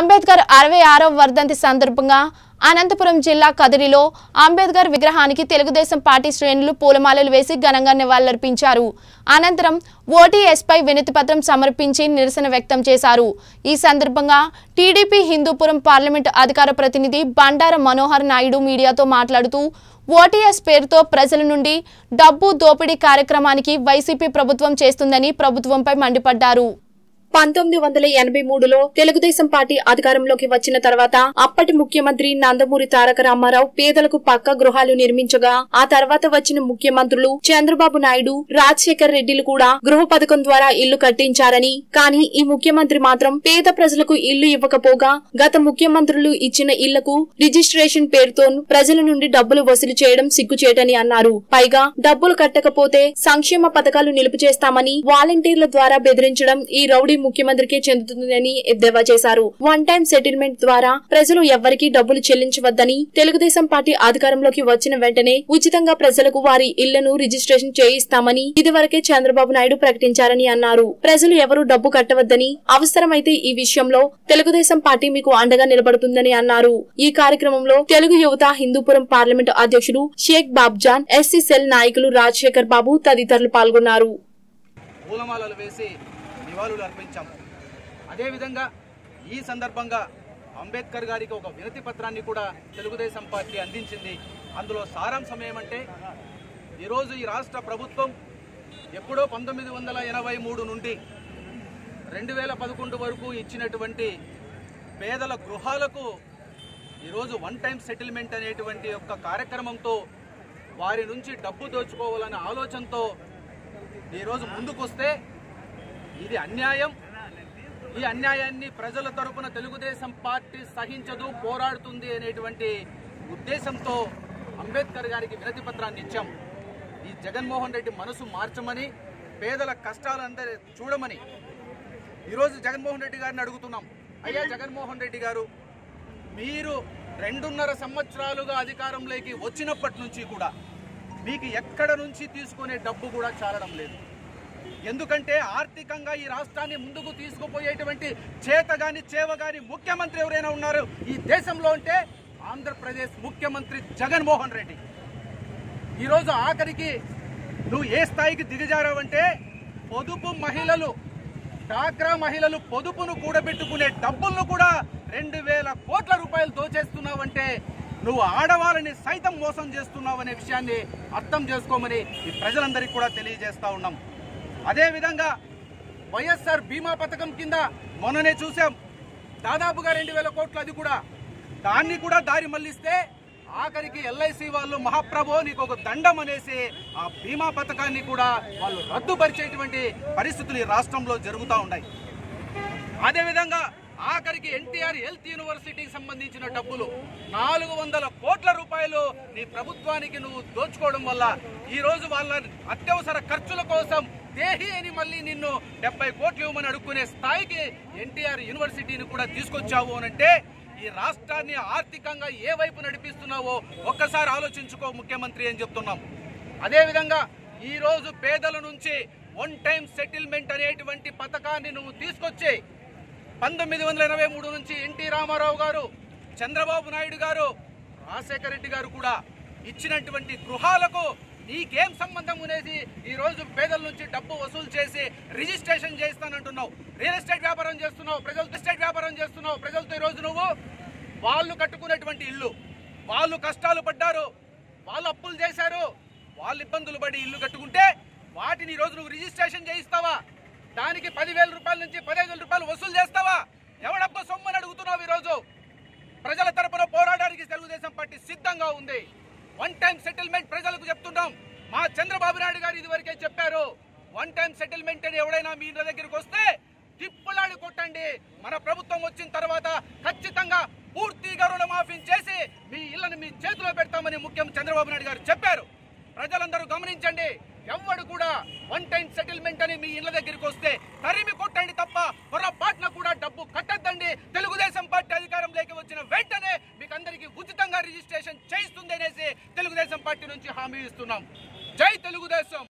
అంబేద్కర్ అరవై ఆరవ వర్ధంతి సందర్భంగా అనంతపురం జిల్లా కదిరిలో అంబేద్కర్ విగ్రహానికి తెలుగుదేశం పార్టీ శ్రేణులు పూలమాలలు వేసి ఘనంగా నివాళులర్పించారు అనంతరం ఓటీఎస్పై వినతి పత్రం సమర్పించి నిరసన వ్యక్తం చేశారు ఈ సందర్భంగా టీడీపీ హిందూపురం పార్లమెంటు అధికార ప్రతినిధి బండార మనోహర్ నాయుడు మీడియాతో మాట్లాడుతూ ఓటీఎస్ పేరుతో ప్రజల నుండి డబ్బు దోపిడీ కార్యక్రమానికి వైసీపీ ప్రభుత్వం చేస్తుందని ప్రభుత్వంపై మండిపడ్డారు పంతొమ్మిది వందల ఎనభై మూడులో తెలుగుదేశం పార్టీ అధికారంలోకి వచ్చిన తర్వాత అప్పటి ముఖ్యమంత్రి నందమూరి తారక రామారావు పేదలకు పక్క గృహాలు నిర్మించగా ఆ తర్వాత వచ్చిన ముఖ్యమంత్రులు చంద్రబాబు నాయుడు రాజశేఖర్ రెడ్డిలు కూడా గృహ పథకం ద్వారా ఇల్లు కట్టించారని కానీ ఈ ముఖ్యమంత్రి మాత్రం పేద ప్రజలకు ఇల్లు ఇవ్వకపోగా గత ముఖ్యమంత్రులు ఇచ్చిన ఇళ్లకు రిజిస్ట్రేషన్ పేరుతో ప్రజల నుండి డబ్బులు వసూలు చేయడం సిగ్గుచేటని అన్నారు పైగా డబ్బులు కట్టకపోతే సంక్షేమ పథకాలు నిలుపు చేస్తామని వాలంటీర్ల ద్వారా బెదిరించడం ఈ రౌడీ ముఖ్యమంత్రికే చెందుతుందని ఎద్దేవా చేశారు వన్ టైం సెటిల్మెంట్ ద్వారా ప్రజలు ఎవ్వరికీ డబ్బులు చెల్లించవద్దని తెలుగుదేశం పార్టీ అధికారంలోకి వచ్చిన వెంటనే ఉచితంగా ప్రజలకు వారి ఇళ్లను రిజిస్ట్రేషన్ చేయిస్తామని ఇదివరకే చంద్రబాబు నాయుడు ప్రకటించారని అన్నారు ప్రజలు ఎవరూ డబ్బు కట్టవద్దని అవసరమైతే ఈ విషయంలో తెలుగుదేశం పార్టీ మీకు అండగా నిలబడుతుందని అన్నారు ఈ కార్యక్రమంలో తెలుగు యువత హిందూపురం పార్లమెంటు అధ్యక్షుడు షేక్ బాబ్జాన్ ఎస్సీ సెల్ నాయకులు రాజశేఖర్ బాబు తదితరులు పాల్గొన్నారు పూలమాలలు వేసి నివాళులు అర్పించాం అదేవిధంగా ఈ సందర్భంగా అంబేద్కర్ గారికి ఒక వినతి పత్రాన్ని కూడా తెలుగుదేశం పార్టీ అందించింది అందులో సారాంశం ఏమంటే ఈరోజు ఈ రాష్ట్ర ప్రభుత్వం ఎప్పుడో పంతొమ్మిది వందల ఎనభై మూడు నుండి రెండు వేల పదకొండు వరకు ఇచ్చినటువంటి పేదల గృహాలకు ఈరోజు వన్ టైం సెటిల్మెంట్ అనేటువంటి యొక్క కార్యక్రమంతో వారి నుంచి డబ్బు దోచుకోవాలనే ఆలోచనతో ఈరోజు ముందుకొస్తే ఇది అన్యాయం ఈ అన్యాయాన్ని ప్రజల తరపున తెలుగుదేశం పార్టీ సహించదు పోరాడుతుంది అనేటువంటి ఉద్దేశంతో అంబేద్కర్ గారికి వినతి పత్రాన్ని ఇచ్చాం ఈ జగన్మోహన్ రెడ్డి మనసు మార్చమని పేదల కష్టాలందరూ చూడమని ఈరోజు జగన్మోహన్ రెడ్డి గారిని అడుగుతున్నాం అయ్యా జగన్మోహన్ రెడ్డి గారు మీరు రెండున్నర సంవత్సరాలుగా అధికారంలోకి వచ్చినప్పటి నుంచి కూడా మీకు ఎక్కడ నుంచి తీసుకునే డబ్బు కూడా చాలడం లేదు ఎందుకంటే ఆర్థికంగా ఈ రాష్ట్రాన్ని ముందుకు తీసుకుపోయేటువంటి చేతగాని చేవగాని ముఖ్యమంత్రి ఎవరైనా ఉన్నారు ఈ దేశంలో అంటే ఆంధ్రప్రదేశ్ ముఖ్యమంత్రి జగన్మోహన్ రెడ్డి ఈరోజు ఆఖరికి నువ్వు ఏ స్థాయికి దిగజారావంటే పొదుపు మహిళలు డాక్రా మహిళలు పొదుపును కూడబెట్టుకునే డబ్బులను కూడా రెండు వేల కోట్ల రూపాయలు దోచేస్తున్నావంటే నువ్వు ఆడవాళ్ళని సైతం మోసం చేస్తున్నావు అనే విషయాన్ని అర్థం చేసుకోమని ఈ ప్రజలందరికీ కూడా తెలియజేస్తా ఉన్నాం అదేవిధంగా వైఎస్ఆర్ బీమా పథకం కింద మొన్ననే చూసాం దాదాపుగా రెండు వేల కోట్లు అది కూడా దాన్ని కూడా దారి మళ్లిస్తే ఆఖరికి ఎల్ఐసి వాళ్ళు మహాప్రభో నీకు ఒక దండం అనేసి ఆ బీమా పథకాన్ని కూడా వాళ్ళు రద్దుపరిచేటువంటి పరిస్థితులు ఈ రాష్ట్రంలో జరుగుతూ ఉన్నాయి అదేవిధంగా ఆఖరికి ఎన్టీఆర్ హెల్త్ యూనివర్సిటీకి సంబంధించిన డబ్బులు నాలుగు వందల కోట్ల రూపాయలు నీ ప్రభుత్వానికి నువ్వు దోచుకోవడం వల్ల ఈ రోజు వాళ్ళ అత్యవసర ఖర్చుల కోసం దేహి అని మళ్ళీ నిన్ను డెబ్బై కోట్లు ఇవ్వమని అడుక్కునే స్థాయికి ఎన్టీఆర్ యూనివర్సిటీని కూడా తీసుకొచ్చావు అనంటే ఈ రాష్ట్రాన్ని ఆర్థికంగా ఏ వైపు నడిపిస్తున్నావో ఒక్కసారి ఆలోచించుకో ముఖ్యమంత్రి అని చెప్తున్నాం అదేవిధంగా ఈ రోజు పేదల నుంచి వన్ టైం సెటిల్మెంట్ అనేటువంటి పథకాన్ని నువ్వు తీసుకొచ్చి పంతొమ్మిది వందల ఎనభై మూడు నుంచి ఎన్టీ రామారావు గారు చంద్రబాబు నాయుడు గారు రాజశేఖర రెడ్డి గారు కూడా ఇచ్చినటువంటి గృహాలకు నీకేం సంబంధం అనేది ఈ రోజు పేదల నుంచి డబ్బు వసూలు చేసి రిజిస్ట్రేషన్ చేస్తానంటున్నావు రియల్ ఎస్టేట్ వ్యాపారం చేస్తున్నావు ప్రజలతో ఎస్టేట్ వ్యాపారం చేస్తున్నావు ప్రజలతో ఈ రోజు నువ్వు వాళ్ళు కట్టుకున్నటువంటి ఇల్లు వాళ్ళు కష్టాలు పడ్డారు వాళ్ళు అప్పులు చేశారు వాళ్ళు ఇబ్బందులు పడి ఇల్లు కట్టుకుంటే వాటిని ఈ రోజు నువ్వు రిజిస్ట్రేషన్ చేయిస్తావా దానికి పదివేల రూపాయల నుంచి పదిహేను వేల రూపాయలు వసూలు చేస్తావా ఎవడబ్బ సొమ్మని అడుగుతున్నావు ఈరోజు ప్రజల తరపున పోరాడడానికి తెలుగుదేశం పార్టీ సిద్ధంగా ఉంది వన్ టైం సెటిల్మెంట్ ప్రజలకు చెప్తున్నాం మా చంద్రబాబు నాయుడు గారు ఇదివరకే చెప్పారు వన్ టైం సెటిల్మెంట్ అని ఎవడైనా మీ ఇంటి దగ్గరికి వస్తే తిప్పులాడి కొట్టండి మన ప్రభుత్వం వచ్చిన తర్వాత ఖచ్చితంగా పూర్తిగా రుణమాఫీ చేసి మీ ఇళ్లను మీ చేతిలో పెడతామని ముఖ్యం చంద్రబాబు నాయుడు గారు చెప్పారు ప్రజలందరూ గమనించండి ఎవ్వడు కూడా వన్ టైం సెటిల్మెంట్ అని మీ ఇళ్ల దగ్గరికి వస్తే తరిమి కొట్టండి తప్ప పొరపాటున కూడా డబ్బు కట్టద్దండి తెలుగుదేశం పార్టీ అధికారంలోకి వచ్చిన వెంటనే మీకు అందరికీ ఉచితంగా రిజిస్ట్రేషన్ చేయిస్తుంది అనేసి తెలుగుదేశం పార్టీ నుంచి హామీ ఇస్తున్నాం జై తెలుగుదేశం